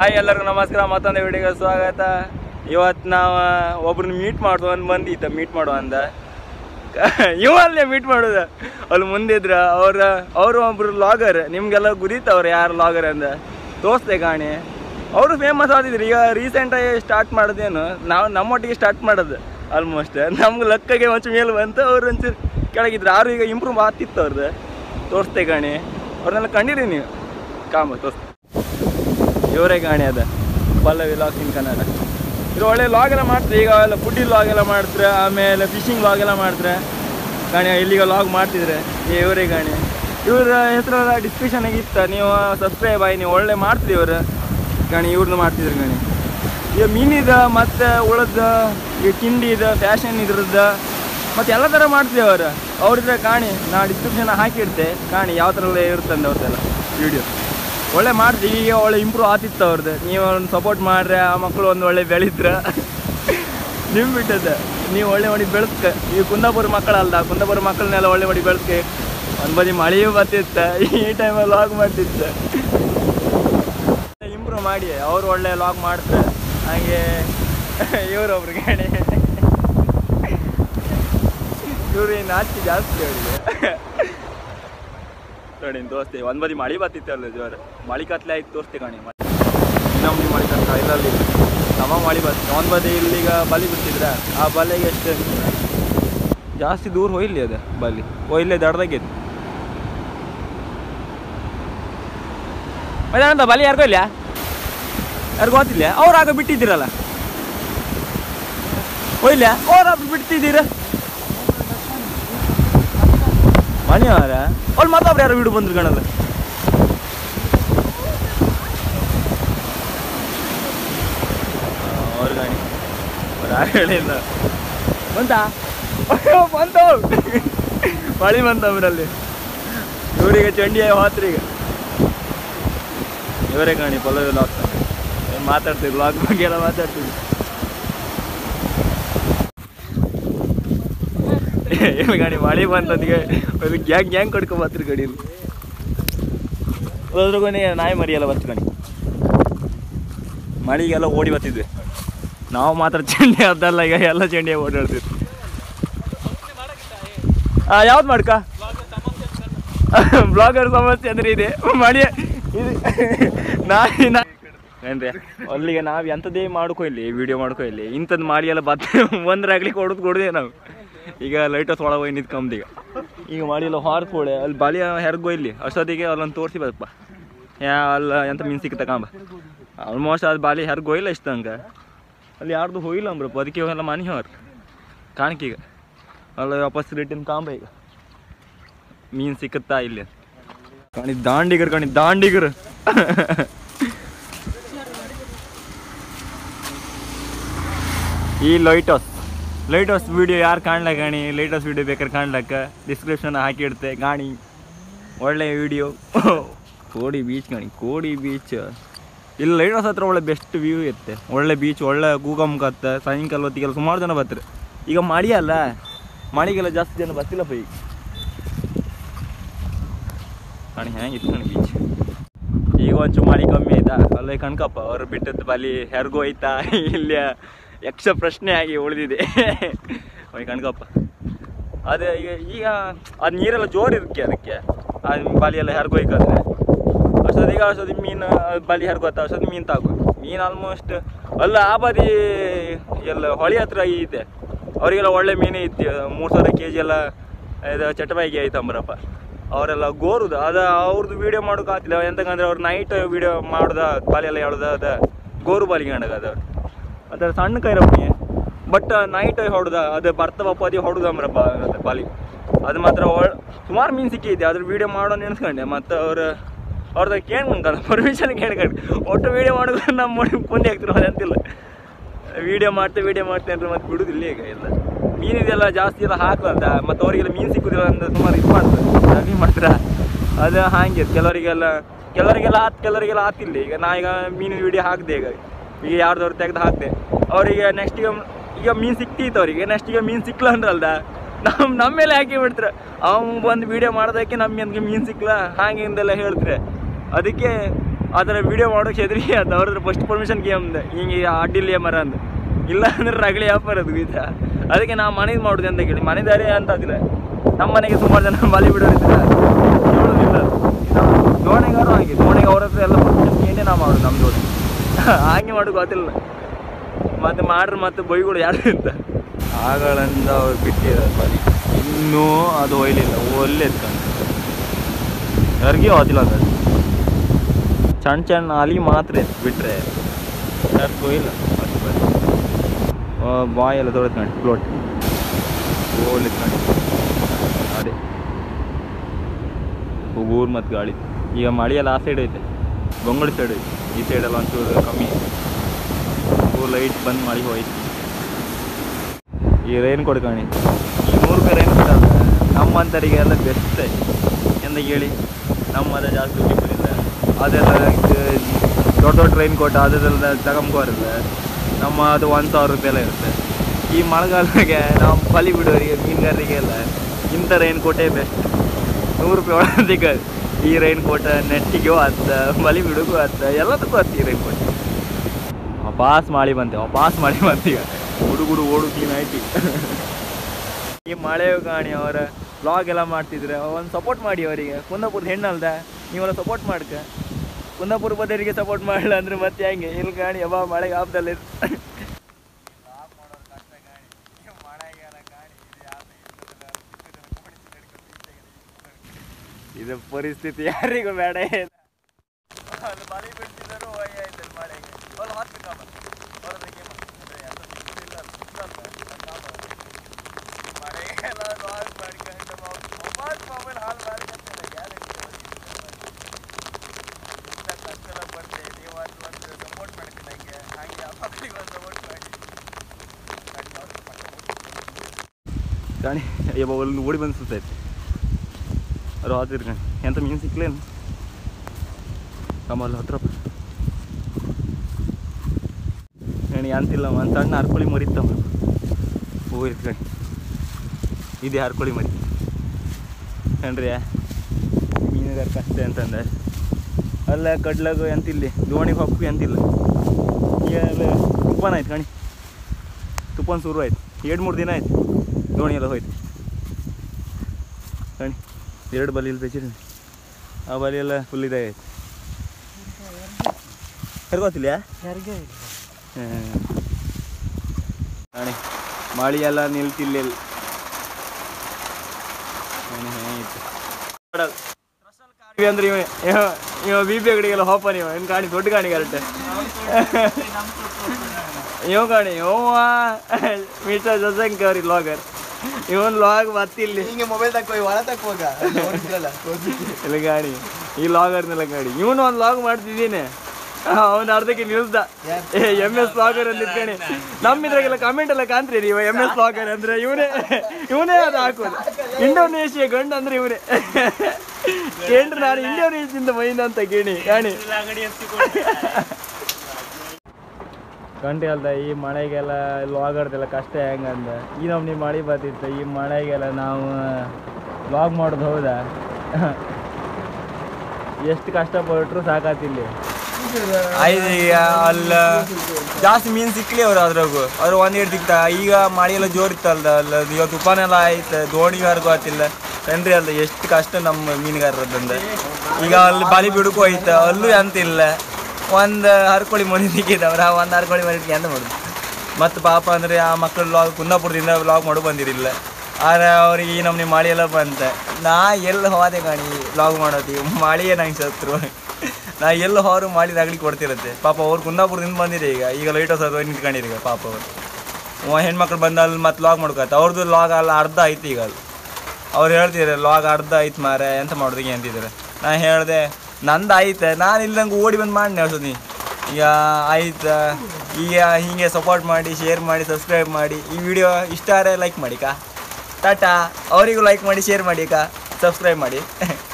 Hi ಎಲ್ಲರಿಗೂ ನಮಸ್ಕಾರ ಮತ್ತೊಂದು ವಿಡಿಯೋಗೆ ಸ್ವಾಗತ ಇವತ್ತು ನಾವು ಒಬ್ರನ್ನ ಮೀಟ್ ಮಾಡುದು ಒಂದು ಮಂದಿ ಇತ್ತ ಮೀಟ್ ಮಾಡುವ ಅಂದ ಇವಲ್ಲೇ ಮೀಟ್ ಮಾಡೋದು ಅಲ್ಲಿ ಮುಂದಿದ್ರ ಅವ್ರ ಅವರು ಒಬ್ರು ಲಾಗರ್ ನಿಮ್ಗೆಲ್ಲ ಗುರೀತವ್ರು ಯಾರು ಲಾಗರ್ ಅಂದ ತೋರಿಸ್ದೆ ಗಾಣಿ ಅವರು ಫೇಮಸ್ ಆದಿದ್ರು ಈಗ ರೀಸೆಂಟಾಗಿ ಸ್ಟಾರ್ಟ್ ಮಾಡೋದೇನು ನಾವು ನಮ್ಮೊಟ್ಟಿಗೆ ಸ್ಟಾರ್ಟ್ ಮಾಡೋದು ಆಲ್ಮೋಸ್ಟ್ ನಮ್ಗೆ ಲಕ್ಕಗೆ ಒಂಚು ಮೇಲೆ ಬಂತು ಅವ್ರು ಒಂಚೂರು ಕೆಳಗಿದ್ರು ಯಾರು ಈಗ ಇಂಪ್ರೂವ್ ಆಗ್ತಿತ್ತು ಅವ್ರದ್ದು ತೋರಿಸ್ದೆ ಗಾಣಿ ಅವ್ರನ್ನೆಲ್ಲ ಕಂಡಿರಿ ನೀವು ಕಾಮ ತೋರಿಸ್ತೆ ಇವರೇ ಗಾಣಿ ಅದ ಪಲ್ಲವಿ ಲಾಗ್ ಇನ್ ಕನ್ನಡ ಇದು ಒಳ್ಳೆ ಲಾಗ್ ಎಲ್ಲ ಮಾಡ್ತಾರೆ ಈಗ ಎಲ್ಲ ಫುಡ್ಡಿ ಲಾಗ್ ಎಲ್ಲ ಮಾಡ್ತಾರೆ ಆಮೇಲೆ ಫಿಶಿಂಗ್ ಲಾಗ್ ಎಲ್ಲ ಮಾಡ್ತಾರೆ ಗಾಣಿ ಇಲ್ಲಿಗ ಲಾಗ್ ಮಾಡ್ತಿದ್ರೆ ಇವರೇ ಗಾಣಿ ಇವ್ರ ಹೆಸರೆಲ್ಲ ಡಿಸ್ಕ್ರಿಪ್ಷನಾಗ ಇತ್ತ ನೀವು ಸಬ್ಸ್ಕ್ರೈಬ್ ಆಗಿ ನೀವು ಒಳ್ಳೆ ಮಾಡ್ತೀರಿ ಇವರು ಗಾಣಿ ಇವ್ರದ್ದು ಮಾಡ್ತಿದ್ರು ಗಾಣಿ ಈಗ ಮೀನಿದ ಮತ್ತು ಉಳದ ಈಗ ತಿಂಡಿದ ಫ್ಯಾಷನ್ ಇದ್ರದ್ದು ಮತ್ತು ಎಲ್ಲ ಥರ ಮಾಡ್ತೀವಿ ಅವರು ಅವ್ರಿದ್ರೆ ಕಾಣಿ ನಾ ಡಿಸ್ಕ್ರಿಪ್ಷನ್ ಹಾಕಿರ್ತೆ ಕಾಣಿ ಯಾವ ಥರ ಇರುತ್ತಂದೆ ಅವ್ರದ್ದೆಲ್ಲ ವಿಡಿಯೋ ಒಳ್ಳೆ ಮಾಡ್ತೀವಿ ಈಗ ಒಳ್ಳೆ ಇಂಪ್ರೂವ್ ಆತಿತ್ತು ಅವ್ರದ್ದು ನೀವು ಒಂದು ಸಪೋರ್ಟ್ ಮಾಡ್ರೆ ಆ ಮಕ್ಕಳು ಒಂದು ಒಳ್ಳೆ ಬೆಳೆದ್ರ ನಿಮ್ ಬಿಟ್ಟದ ನೀವು ಒಳ್ಳೆ ಮಾಡಿ ಬೆಳೆಸ್ಕ ಈ ಕುಂದಾಪುರ ಮಕ್ಕಳಲ್ಲ ಕುಂದಾಪುರ ಮಕ್ಕಳನ್ನೆಲ್ಲ ಒಳ್ಳೆ ಮಾಡಿ ಬೆಳೆಸ್ಕೆ ಒಂದು ಬದಿ ಮಳೆಯೂ ಬರ್ತಿತ್ತ ಈ ಟೈಮಲ್ಲಿ ಲಾಗ್ ಮಾಡ್ತಿತ್ತ ಇಂಪ್ರೂವ್ ಮಾಡಿ ಅವ್ರು ಒಳ್ಳೆ ಲಾಗ್ ಮಾಡ್ತಾರೆ ಹಾಗೆ ಇವರು ಒಬ್ರು ಗಾಡಿ ಇವ್ರು ನಾಚಿ ಜಾಸ್ತಿ ಅವರಿಗೆ ನೋಡಿ ತೋರಿಸ್ತೆ ಒಂದು ಬದಿ ಮಳೆ ಬರ್ತಿತ್ತು ಅಲ್ಲ ಜೋರು ಮಳೆ ಕತ್ಲೆ ಆಯ್ತು ತೋರಿಸ್ತೆ ಕಾಣಿ ಇನ್ನೊಮ್ಮೆ ಮಳೆ ಕತ್ತ ಇಲ್ಲಲ್ಲಿ ನಮ್ಮ ಮಳೆ ಬರ್ತಿತ್ತು ಒಂದು ಬದಿ ಇಲ್ಲಿಗ ಬಲಿ ಬಿಟ್ಟಿದ್ರ ಆ ಬಲೆಗೆ ಎಷ್ಟು ಜಾಸ್ತಿ ದೂರ ಹೋಯ್ಲಿ ಅದು ಬಲಿ ಓ ಇಲ್ಲೇ ದಡ್ದಾಗಿತ್ತು ಮತ್ತೆ ಅಂತ ಬಲಿ ಯಾರಿಗೋ ಇಲ್ಲ ಯಾರಿಗೂ ಗೊತ್ತಿಲ್ಲ ಅವ್ರು ಆಗ ಬಿಟ್ಟಿದ್ದೀರಲ್ಲ ಹೋಯ್ಲ ಅವ್ರ ಬಿಡ್ತಿದ್ದೀರ ಮಣಿ ಅವರ ಅವ್ರು ಮತ್ತೊಬ್ರು ಯಾರು ಬಿಡು ಬಂದ್ರು ಕಣಲ್ಲ ಅವ್ರ ಗಾಣಿ ಅವ್ರು ಯಾರು ಹೇಳಿಲ್ಲ ಬಂತ ಬಂತ ಮಳಿ ಬಂತ ಅವರಲ್ಲಿ ಇವರಿಗೆ ಚಂಡಿ ಹೋತ್ರಿ ಈಗ ಇವರೇ ಕಾಣಿ ಪಲ್ಲವಿ ಲಾಕ್ ಮಾತಾಡ್ತೀವಿ ಲಾಕ್ ಬಗ್ಗೆ ಎಲ್ಲ ಮಾತಾಡ್ತೀವಿ ಏನು ಗಾಡಿ ಮಳೆ ಬಂತಂದಿಗೆ ಒಂದು ಗ್ಯಾಂಗ್ ಗ್ಯಾಂಗ್ ಕಡ್ಕೊ ಬರ್ತೀರಿ ಗಾಡಿಯಲ್ಲಿ ಹೋದ್ರಗೊನೆ ನಾಯಿ ಮರಿ ಎಲ್ಲ ಬರ್ತು ಗಾಡಿ ಮಳೆಗೆಲ್ಲ ಓಡಿ ಬರ್ತಿದ್ವಿ ನಾವು ಮಾತ್ರ ಚಂಡಿ ಅದಲ್ಲ ಈಗ ಎಲ್ಲ ಚಂಡಿ ಓಡಾಡ್ತಿದ್ವಿ ಹಾಂ ಯಾವ್ದು ಮಾಡ್ಕ ಬ್ಲಾಗರ್ ಸಮಸ್ಯೆ ಅಂದ್ರೆ ಇದೆ ಮಳೆ ಇದು ನಾಯಿ ನಾ ಏನ್ರಿ ಅಲ್ಲಿಗೆ ನಾವು ಎಂಥದ್ದೇ ಮಾಡ್ಕೊ ಇಲ್ಲಿ ವಿಡಿಯೋ ಮಾಡ್ಕೊ ಇಲ್ಲಿ ಇಂಥದ್ದು ಮಾಡಿ ಎಲ್ಲ ಬತ್ ಒಂದ್ರಾಗ್ಲಿಕ್ಕೆ ಹೊಡೆದು ಕೊಡದೆ ನಾವು ಈಗ ಲೈಟಸ್ ಒಳಗೆ ಹೋಗಿ ನಿಂತ್ಕೊಂಬದು ಈಗ ಈಗ ಮಾಡಿ ಎಲ್ಲ ಹಾರ್ಸ್ಕೊಳೆ ಅಲ್ಲಿ ಬಾಲಿ ಹೆರ್ಗೋ ಇಲ್ಲಿ ಅಷ್ಟೊತ್ತಿಗೆ ಅಲ್ಲೊಂದು ತೋರಿಸಿ ಬರಪ್ಪ ಯಾ ಅಲ್ಲ ಎಂತ ಮೀನು ಸಿಕ್ಕಿತ ಕಾಂಬ ಆಲ್ಮೋಸ್ಟ್ ಅದು ಬಾಲಿ ಹೆರ್ಗ್ ಹೋಯಿಲ್ಲ ಇಷ್ಟ ಹಂಗೆ ಅಲ್ಲಿ ಯಾರ್ದು ಹೋಗಿಲ್ಲ ಅಂಬ್ರಪ್ಪ ಅದಕ್ಕೆ ಇವೆಲ್ಲ ಮನೆ ಅವ್ರು ಕಾಣಕೀಗ ಅಲ್ಲ ವಾಪಸ್ ರಿಟರ್ನ್ ಕಾಂಬ ಈಗ ಮೀನು ಸಿಕ್ಕುತ್ತಾ ಇಲ್ಲಿ ಕಾಣಿ ದಾಂಡಿಗರು ಕಾಣಿ ದಾಂಡಿಗರು ಈ lighthouse lighthouse video ಯಾರು ಕಾಣ್ಲಕ್ಕ ಗಾಣಿ ಲೈಟ್ ಹೌಸ್ ವಿಡಿಯೋ ಬೇಕಾದ್ರೆ ಕಾಣ್ಲಕ್ಕ ಡಿಸ್ಕ್ರಿಪ್ಷನ್ ಹಾಕಿಡ್ತೆ ಗಾಣಿ ಒಳ್ಳೆ ವಿಡಿಯೋ ಕೋಡಿ ಬೀಚ್ ಗಾಣಿ ಕೋಡಿ ಬೀಚ್ ಇಲ್ಲಿ ಲೈಟ್ ಹೌಸ್ ಹತ್ರ ಒಳ್ಳೆ ಬೆಸ್ಟ್ ವ್ಯೂ ಇರುತ್ತೆ ಒಳ್ಳೆ ಬೀಚ್ ಒಳ್ಳೆ ಗೂಗಮ್ಕತ್ತೆ ಸಾಯಂಕಾಲ ಹೊತ್ತಿಗೆಲ್ಲ ಸುಮಾರು ಜನ ಬರ್ತಾರೆ ಈಗ ಮಳೆ ಅಲ್ಲ ಮಳೆಗೆಲ್ಲ ಜಾಸ್ತಿ ಜನ ಬರ್ತಿಲ್ಲಪ್ಪ ಈಗ ಕಾಣಿ ಹೆಂಗಿತ್ತು ಕಣಿ ಬೀಚ್ ಈಗ ಒಂಚೂರು ಮಳೆ ಕಮ್ಮಿ ಆಯ್ತಾ ಅಲ್ಲೇ ಕಣ್ಕಪ್ಪ ಅವ್ರು ಬಿಟ್ಟದ್ದು ಬಲಿ ಹೆರ್ಗು ಹೋಯ್ತಾ ಇಲ್ಲಿ ಯಕ್ಷ ಪ್ರಶ್ನೆ ಆಗಿ ಉಳಿದಿದೆ ಹೋಯ್ ಕಣ್ಕಪ್ಪ ಅದೇ ಈಗ ಈಗ ಅದು ನೀರೆಲ್ಲ ಜೋರು ಇರಕ್ಕೆ ಅದಕ್ಕೆ ಅದು ಬಲಿ ಎಲ್ಲ ಹೆರ್ಗು ಹೋಯ್ಕಂದ್ರೆ ಅಷ್ಟೊತ್ತಿಗೆ ಅಷ್ಟೊತ್ತಿಗೆ ಮೀನು ಬಲಿ ಹೆರ್ಗೋತ ಅಷ್ಟೊತ್ತಿಗೆ ಮೀನು ತಾಗು ಮೀನು ಆಲ್ಮೋಸ್ಟ್ ಅಲ್ಲ ಆ ಬದಿ ಎಲ್ಲ ಹೊಳಿ ಹತ್ರ ಇದೆ ಅವರಿಗೆಲ್ಲ ಒಳ್ಳೆ ಮೀನೇ ಇತ್ತು ಮೂರು ಸಾವಿರ ಕೆ ಜಿ ಎಲ್ಲ ಇದು ಚಟಬಾಯಿಗೆ ಆಯ್ತಂಬ್ರಪ್ಪ ಅವರೆಲ್ಲ ಗೋರುದು ಅದ ಅವ್ರದ್ದು ವಿಡಿಯೋ ಮಾಡೋಕೆ ಆಗ್ತಿಲ್ಲ ಎಂತಕಂದ್ರೆ ಅವ್ರು ನೈಟ್ ವಿಡಿಯೋ ಮಾಡ್ದ ಬಾಲಿ ಎಲ್ಲ ಹೇಳೋದ ಅದ ಗೋರು ಬಾಲಿಗೆ ಗಂಡಗ ಅದ ಅದರ ಸಣ್ಣ ಕೈರಪ್ಪನಿ ಬಟ್ ನೈಟ್ ಹೊಡ್ದ ಅದು ಬರ್ತವ ಪದಿ ಹೊಡ್ದಂಬ್ರಪ್ಪ ಅದು ಬಾಲಿ ಅದು ಮಾತ್ರ ಒಳ್ ಸುಮಾರು ಮೀನು ಸಿಕ್ಕಿದೆ ಅದ್ರ ವಿಡಿಯೋ ಮಾಡೋ ನೆನೆಸ್ಕೊಂಡೆ ಮತ್ತು ಅವ್ರು ಅವ್ರದ್ದು ಕೇಳ್ಕೊಂಡ್ಕಲ್ಲ ಪರ್ಮಿಷನ್ ಕೇಳ್ಕೊಂಡು ಒಟ್ಟು ವಿಡಿಯೋ ಮಾಡೋದು ನಮ್ಮ ಮನೆ ಪುಣ್ಯ ಆಗ್ತಿರೋ ಅಂತಿಲ್ಲ ವಿಡಿಯೋ ಮಾಡ್ತೆ ವಿಡಿಯೋ ಮಾಡ್ತೆ ಅಂದ್ರೆ ಮತ್ತೆ ಬಿಡುದಿಲ್ಲ ಈಗ ಎಲ್ಲ ಮೀನಿದೆಲ್ಲ ಜಾಸ್ತಿ ಎಲ್ಲ ಹಾಕಲ್ದ ಮತ್ತು ಅವರಿಗೆಲ್ಲ ಮೀನು ಸಿಕ್ಕುದಿಲ್ಲ ಅಂತ ಸುಮಾರು ಇದು ಮಾಡ್ತಾರೆ ಅದೇ ಮಾಡ್ತಾರ ಅದು ಹಾಗೆ ಕೆಲವರಿಗೆಲ್ಲ ಕೆಲವರಿಗೆಲ್ಲ ಆತ್ ಕೆಲವರಿಗೆಲ್ಲ ಆತಿಲ್ಲ ಈಗ ನಾ ಈಗ ಮೀನಿನ ವಿಡಿಯೋ ಹಾಕಿದೆ ಈಗ ಈಗ ಯಾರ್ದವ್ರು ತೆಗೆದು ಹಾಕಿದೆ ಅವರಿಗೆ ನೆಕ್ಸ್ಟ್ ಈಗ ಈಗ ಮೀನು ಸಿಕ್ತಿತ್ತು ಅವರಿಗೆ ನೆಕ್ಸ್ಟ್ ಈಗ ಮೀನು ಸಿಕ್ಲ ಅಂದ್ರಲ್ದ ನಮ್ಮ ನಮ್ಮ ಮೇಲೆ ಹಾಕಿ ಬಿಡ್ತಾರೆ ಅವ್ನು ಬಂದು ವಿಡಿಯೋ ಮಾಡೋದಕ್ಕೆ ನಮ್ಮ ಮೀನಿಗೆ ಮೀನು ಸಿಕ್ಲ ಹಾಗೆ ಹಿಂದೆಲ್ಲ ಹೇಳ್ತಾರೆ ಅದಕ್ಕೆ ಆ ಥರ ವಿಡಿಯೋ ಮಾಡೋಕೆ ಹೆದರಿಗೆ ಅದು ಅವ್ರ ಹತ್ರ ಫಸ್ಟ್ ಪರ್ಮಿಷನ್ ಕೇಮ್ದೆ ಹಿಂಗೆ ಅಡ್ಡಿಲ್ಲ ಮರ ಅಂದ ಇಲ್ಲ ಅಂದ್ರೆ ರಗಳಿ ವ್ಯಾಪಾರ ಅದು ಗೀತ ಅದಕ್ಕೆ ನಾವು ಮನೆದು ಮಾಡುದು ಅಂತ ಕೇಳಿ ಮನೆದಾರಿ ಅಂತ ಅದಿಲ್ಲ ನಮ್ಮ ಮನೆಗೆ ಸುಮಾರು ಜನ ಬಾಲಿ ಬಿಡೋರು ಇದ್ದಾರೆ ನೋಡೋದಿಲ್ಲ ದೋಣೆಗಾರು ಹಾಗೆ ದೋಣೆಗೆ ಅವ್ರ ಹತ್ರ ಎಲ್ಲ ಪರ್ಮಿಷನ್ ಕೇಳಿ ನಾವು ಮಾಡೋದು ನಮ್ಮ ಜೋಡಿ ಹಾಗೆ ಮಾಡೋದು ಗೊತ್ತಿಲ್ಲ ಮತ್ತೆ ಮಾಡ್ರೆ ಮತ್ತೆ ಬೈಗಳು ಯಾರು ಅಂತ ಆಗಳಿಂದ ಅವ್ರು ಬಿಟ್ಟಿರೋದು ಬಲಿ ಇನ್ನೂ ಅದು ಒಯ್ಲಿಲ್ಲ ಒಳ್ಳೆ ಎತ್ಕೊಂಡು ಯಾರಿಗೆ ಹೋದಿಲ್ಲ ಅದು ಸಣ್ಣ ಸಣ್ಣ ಅಲಿ ಮಾತ್ರ ಎತ್ತು ಬಿಟ್ರೆ ಯಾರಿಗೂ ಇಲ್ಲ ಅಷ್ಟು ಬರೀ ಬಾಯ್ ಎಲ್ಲ ತೊಳೆದ್ಕೊಂಡು ಫ್ಲೋಟ್ ಓಲ್ ಎತ್ಕೊಂಡು ಅದೇ ಊರು ಮತ್ತು ಗಾಳಿ ಈಗ ಮಳೆಯೆಲ್ಲ ಆ ಸೈಡ್ ಐತೆ ಬೊಂಗಡಿ ಸೈಡ್ ಐತೆ ಈ ಸೈಡೆಲ್ಲ ಒಂಚೂರು ಕಮ್ಮಿ ಊರು ಲೈಟ್ ಬಂದ್ ಮಾಡಿ ಹೋಯ್ತು ಈ ರೈನ್ ಕೊಡ್ಕಣಿ ಈ ನೂರು ರೂಪಾಯಿ ರೈನ್ ಕೊಟ್ಟಾಗ ನಮ್ಮಂಥವರಿಗೆಲ್ಲ ಬೆಸ್ಟ್ ಎಂತ ಕೇಳಿ ನಮ್ಮದ ಜಾಸ್ತಿ ಗಿಫ್ಟಿಲ್ಲ ಅದೆಲ್ಲ ಇದು ದೊಡ್ಡ ದೊಡ್ಡ ರೈನ್ ಕೊಟ್ಟು ಅದೆಲ್ಲ ತಗೊಂಬೋರಿಲ್ಲ ನಮ್ಮ ಅದು ಒಂದು ಸಾವಿರ ರೂಪಾಯಿ ಎಲ್ಲ ಇರುತ್ತೆ ಈ ಮಳೆಗಾಲದಾಗೆ ನಾವು ಬಲಿ ಬಿಡೋರಿಗೆ ಮೀನುಗಾರರಿಗೆಲ್ಲ ಇಂಥ ರೈನ್ ಕೋಟೇ ಬೆಸ್ಟ್ ನೂರು ರೂಪಾಯಿ ಒಳಗೆ ಈ ರೈನ್ ಕೋಟ ನೆಟ್ಟಿಗೂ ಅತ್ತ ಬಲಿ ಬಿಡೋಕ್ಕೂ ಅತ್ತ ಎಲ್ಲದಕ್ಕೂ ಅತ್ತ ಈ ರೈನ್ ಕೋಟ ಪಾಸ್ ಮಾಡಿ ಬಂತೆ ಪಾಸ್ ಮಾಡಿ ಬಂತೆ ಈಗ ಹುಡುಗರು ಓಡು ಕ್ಲೀನ್ ಆಯ್ತು ಈಗ. ಈ ಮಳೆ ಕಾಣಿ ಅವರ ಬ್ಲಾಗ್ ಎಲ್ಲ ಮಾಡ್ತಿದ್ರೆ ಒಂದು ಸಪೋರ್ಟ್ ಮಾಡಿ ಅವರಿಗೆ ಕುಂದಾಪುರದ ಹೆಣ್ಣಲ್ದ ನೀವೆಲ್ಲ ಸಪೋರ್ಟ್ ಮಾಡ್ಕ ಕುಂದಾಪುರ ಬದರಿಗೆ ಸಪೋರ್ಟ್ ಮಾಡಲ್ಲ ಅಂದ್ರೆ ಮತ್ತೆ ಹೆಂಗೆ ಇಲ್ಲಿ ಕಾಣಿ ಅಬ್ಬಾ ಮಳೆಗೆ ಆಪ್ದಲ್ಲಿ ಇದು ಪರಿಸ್ಥಿತಿ ಯಾರಿಗೂ ಬೇಡ ಏನು. ಅಲ್ಲಿ ಮಳೆ ಬಿಡ್ತಿದ್ರು ಒಯ್ಯ ಆಯ್ತು ಮಳೆಗೆ ಅಲ್ಲಿ ಹಾಕ್ಬೇಕಮ್ಮ ಹೊರದಕ್ಕೆ ಅಂದ್ರೆ ಎಲ್ಲ ಸಿಕ್ಕುದಿಲ್ಲ ಸಿಕ್ಕಲ್ಲ ಕಾಮ ಮಳೆಗೆಲ್ಲ ಲಾಸ್ ಮಾಡ್ಕೊಂಡು ಮೊಬೈಲ್ ಮೊಬೈಲ್ ಹಾಳು ಮಾಡ್ಕೊಂತಾರೆ ಗ್ಯಾರಂಟಿ ಇಂಥ ಕಷ್ಟೆಲ್ಲ ಬಂದೆ ನೀವು ಅದು ಒಂದು ಸಪೋರ್ಟ್ ಮಾಡ್ತೀನಿ ನನಗೆ ಹಾಗೆ ಆ ಮಕ್ಕಳಿಗೆ ಒಂದು ಸಪೋರ್ಟ್ ಮಾಡಿ ಕಾಣಿ ಅಯ್ಯಬ್ಬ ಒಂದು ಓಡಿ ಬಂದು ಸುತ್ತೈತೆ ಅವ್ರು ಹಾತಿರ್ಕಣಿ ಎಂತ ಮೀನು ಸಿಕ್ಲೇನು ಕಮಲ್ ಹತ್ರ ಗಣಿ ಅಂತಿಲ್ಲ ಒಂದು ಸಣ್ಣ ಹರ್ಕೊಳಿ ಮರಿತ್ತಮ್ಮ ಹೂವು ಇರ್ಕಣಿ ಇದೆ ಹರ್ಕೊಳಿ ಮರಿ ಕಣ್ರಿ ಮೀನುಗಾರ ಕಷ್ಟ ಅಂತಂದೆ ಅಲ್ಲ ಕಡ್ಲಾಗ ಎಂತಿಲ್ಲಿ ದೋಣಿಗೆ ಹೊಕ್ಕು ಎಂತಿಲ್ಲ ಈಗ ಅದು ತುಪ್ಪನ ಆಯ್ತು ಕಣಿ ತುಪ್ಪನ ಶುರು ಆಯ್ತು ಎರಡು ಮೂರು ದಿನ ಆಯ್ತು ದೋಣಿ ಎಲ್ಲ ಹೋಯ್ತು ಕಣಿ ಎರಡು ಬಲಿ ಇಲ್ಲಿ ಬೇಚಿರಿ ಆ ಬಲಿ ಎಲ್ಲ ಫುಲ್ ಇದಾಗೈತೆ ಕರ್ಕೋತಿಲ್ಲ ಕಾಣಿ ಮಳಿ ಎಲ್ಲ ನಿಲ್ತಿಲ್ಲ ಇಲ್ಲಿ. ಕಾಣಿ ಹೇಗಿತ್ತು ಇವ ಅಂದ್ರೆ ಇವ ಇವ ಇವ ಬಿ ಪಿ ಅಂಗಡಿಗೆಲ್ಲ ಹೋಪನ್ ಇವ ಇವ್ನು ಕಾಣಿ ದೊಡ್ಡ ಕಾಣಿ ಕರೆಕ್ಟ್ ಇವ ಕಾಣಿ ಇವ ಮಿಸ್ಟರ್ ಜಸಂಕ್ ಅವ್ರಿ ಲಾಗರ್ ಇವನ್ ಲಾಗ್ ಮತ್ತಿಲ್ಲಿ ಹಿಂಗೆ ಮೊಬೈಲ್ ತಕ್ಕೋ ಹೊರ ತಕ್ಕೋಗ ನೋಡಿದ್ರಲ್ಲ ಇಲ್ಲ ಗಾಡಿ ಈ ಲಾಗರ್ನೆಲ್ಲ ಗಾಡಿ ಇವನು ಒಂದು ಲಾಗ್ ಮಾಡ್ತಿದ್ದೀನಿ ಅವನ ಅರ್ಧಕ್ಕೆ ನಿಲ್ಸ್ದ ಏ ಎಮ್ ಎಸ್ ಲಾಗರ್ ಅಂತ ಇಟ್ಕಣಿ ನಮ್ಮ ಇದ್ರಾಗೆಲ್ಲ ಕಮೆಂಟ್ ಎಲ್ಲ ಕಾಣ್ತೀರಿ ನೀವು ಎಮ್ ಎಸ್ ಲಾಗರ್ ಅಂದ್ರೆ ಇವನೇ ಇವನೇ ಅದು ಹಾಕೋದು ಇಂಡೋನೇಷಿಯಾ ಗಂಡು ಅಂದ್ರೆ ಇವನೇ ಕೇಂದ್ರ ನಾನು ಇಂಡೋನೇಷಿಯಿಂದ ಮೈಂದ ಅಂತ ಕೇಳಿ ಕಾಣಿ ಕಂಟಿ ಅಲ್ದ ಈ ಮಳೆಗೆಲ್ಲ ಲಾಗರ್ದೆಲ್ಲ ಕಷ್ಟ ಹೆಂಗಂದ ಈ ನಮ್ನಿ ಮಳೆ ಬರ್ತಿತ್ತು ಈ ಮಳೆಗೆಲ್ಲ ನಾವು ಲಾಗ್ ಮಾಡೋದು ಹೌದಾ ಎಷ್ಟು ಕಷ್ಟಪಟ್ಟರು ಸಾಕಾತಿಲ್ಲಿ ಆಯ್ತು ಈಗ ಅಲ್ಲ ಜಾಸ್ತಿ ಮೀನು ಸಿಕ್ಲಿ ಅವ್ರು ಅದ್ರಾಗು ಅವ್ರು ಒಂದ್ ಎರಡು ಸಿಕ್ತ ಈಗ ಮಳೆ ಎಲ್ಲ ಜೋರ್ ಇತ್ತಲ್ದ ಅಲ್ಲ ಇವತ್ತು ಉಪಾನೆಲ್ಲ ಆಯ್ತು ದೋಣಿಗಾರ್ಗೂ ಆತಿಲ್ಲ ಕಣ್ರಿ ಅಲ್ದ ಎಷ್ಟು ಕಷ್ಟ ನಮ್ಮ ಮೀನುಗಾರರದಂದ ಈಗ ಅಲ್ಲಿ ಬಲಿ ಬಿಡಕ್ಕೂ ಆಯ್ತು ಅಲ್ಲೂ ಅಂತಿಲ್ಲ ಒಂದು ಹರ್ಕೊಳ್ಳಿ ಮರಿ ಸಿಕ್ಕಿದವ್ರ ಆ ಒಂದು ಹರ್ಕೊಳ್ಳಿ ಮರಿ ಎಂತ ಮಾಡೋದು ಮತ್ತು ಪಾಪ ಅಂದರೆ ಆ ಮಕ್ಕಳು ಲಾಗ್ ಕುಂದಾಪುರದಿಂದ ಲಾಗ್ ಮಾಡೋ ಬಂದಿರಲಿಲ್ಲ ಆದ್ರೆ ಅವ್ರಿಗೆ ಈ ನಮ್ನಿ ಮಳೆ ಎಲ್ಲ ಬಂತ ನಾ ಎಲ್ಲಿ ಹೋದೆ ಕಾಣಿ ಲಾಗ್ ಮಾಡೋದು ಮಳೆಯೇ ನಂಗೆ ಸತ್ರು ನಾ ಎಲ್ಲಿ ಹೋರು ಮಾಡಿ ರಗಳಿ ಕೊಡ್ತಿರತ್ತೆ ಪಾಪ ಅವ್ರು ಕುಂದಾಪುರದಿಂದ ಬಂದಿದೆ ಈಗ ಈಗ ಲೈಟ್ ಹೌಸ್ ಅದು ನಿಂತ್ಕೊಂಡಿರಿ ಈಗ ಪಾಪ ಅವರು ಹೆಣ್ಮಕ್ಳು ಬಂದ ಅಲ್ಲಿ ಮತ್ತೆ ಲಾಗ್ ಮಾಡ್ಕೊತ ಅವ್ರದ್ದು ಲಾಗ್ ಅಲ್ಲ ಅರ್ಧ ಐತಿ ಈಗ ಅಲ್ಲಿ ಅವ್ರು ಹೇಳ್ತಿದ್ದಾರೆ ಲಾಗ್ ಅರ್ಧ ಐತ್ ಮಾರೆ ಎಂತ ಮಾಡೋದು ಅಂತಿದ್ದಾರೆ ನಾ ಹೇಳಿದೆ ನಂದು ಐತೆ ನಾನು ಇಲ್ಲಂಗೆ ಓಡಿ ಬಂದು ಮಾಡಿ ಹೇಳ್ತೀನಿ ಈಗ ಆಯ್ತು ಈಗ ಹೀಗೆ ಸಪೋರ್ಟ್ ಮಾಡಿ ಶೇರ್ ಮಾಡಿ ಸಬ್ಸ್ಕ್ರೈಬ್ ಮಾಡಿ ಈ ವಿಡಿಯೋ ಇಷ್ಟ ಆದರೆ ಲೈಕ್ ಮಾಡಿ ಕಾ ಟಾಟಾ ಅವರಿಗೂ ಲೈಕ್ ಮಾಡಿ ಶೇರ್ ಮಾಡಿ ಕಾ ಸಬ್ಸ್ಕ್ರೈಬ್ ಮಾಡಿ